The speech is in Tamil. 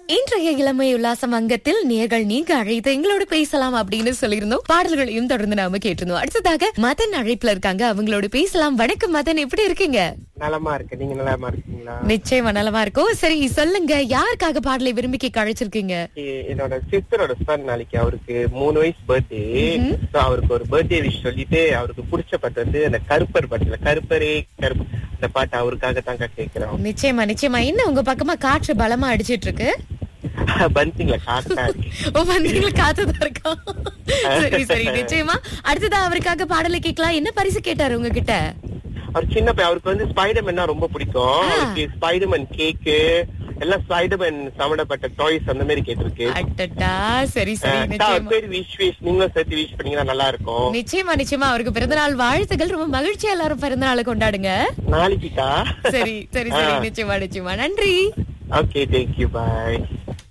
இன்றைய இளமை உல்லாசம் அங்கத்தில் நேர்கள் நீங்க அழைத்து எங்களோட பேசலாம் அப்படின்னு சொல்லியிருந்தோம் பாடல்களையும் தொடர்ந்து நாம கேட்டிருந்தோம் அடுத்ததாக மதன் அழைப்புல இருக்காங்க அவங்களோட பேசலாம் வணக்கம் மதன் எப்படி இருக்கீங்க நலமா இருக்கு நீங்க நலமா இருக்கீங்களா நிச்சயமா நலமா இருக்கும் சரி சொல்லுங்க யாருக்காக பாடலை விரும்பி கேட்க அழைச்சிருக்கீங்க எ- என்னோட சிஸ்டரோட சன் நாளைக்கு அவருக்கு மூணு வயசு பர்த்டே சோ அவருக்கு ஒரு பர்த்டே விஷ் சொல்லிட்டு அவருக்கு பிடிச்ச பாட்டு வந்து அந்த கருப்பர் பாட்டுல கருப்பரே கருப்பு அந்த பாட்டு அவருக்காக தாங்க கேக்குறோம் நிச்சயமா நிச்சயமா என்ன உங்க பக்கமா காற்று பலமா அடிச்சிட்டு இருக்கு பந்திங்களா காட்டா இருக்கு ஓ வந்தீங்களா காத்துதான் இருக்கா சரி சரி நிச்சயமா அடுத்ததா அவருக்காக பாடலை கேட்கலாம் என்ன பரிசு கேட்டாரு உங்ககிட்ட அவர் சின்ன பையன் அவருக்கு வந்து ஸ்பைடர்மேன்னா ரொம்ப பிடிக்கும் அவருக்கு ஸ்பைடர்மேன் கேக்கு எல்லாம் ஸ்பைடர்மேன் சம்பந்தப்பட்ட டாய்ஸ் அந்த மாதிரி கேட்டிருக்கு அட்டட்டா சரி சரி அஹ் அவர் நிச்சயமா பேர் விஷ் விஷ் நீங்களும் சேர்த்து விஷ் பண்ணீங்கன்னா நல்லா இருக்கும் நிச்சயமா நிச்சயமா அவருக்கு பிறந்தநாள் வாழ்த்துக்கள் ரொம்ப மகிழ்ச்சியா எல்லாரும் பிறந்தநாளை கொண்டாடுங்க நாளைக்குக்கா சரி சரி சரி ஆ. நிச்சயமா நிச்சயமா நன்றி ஓகே தேங்க்யூ பாய்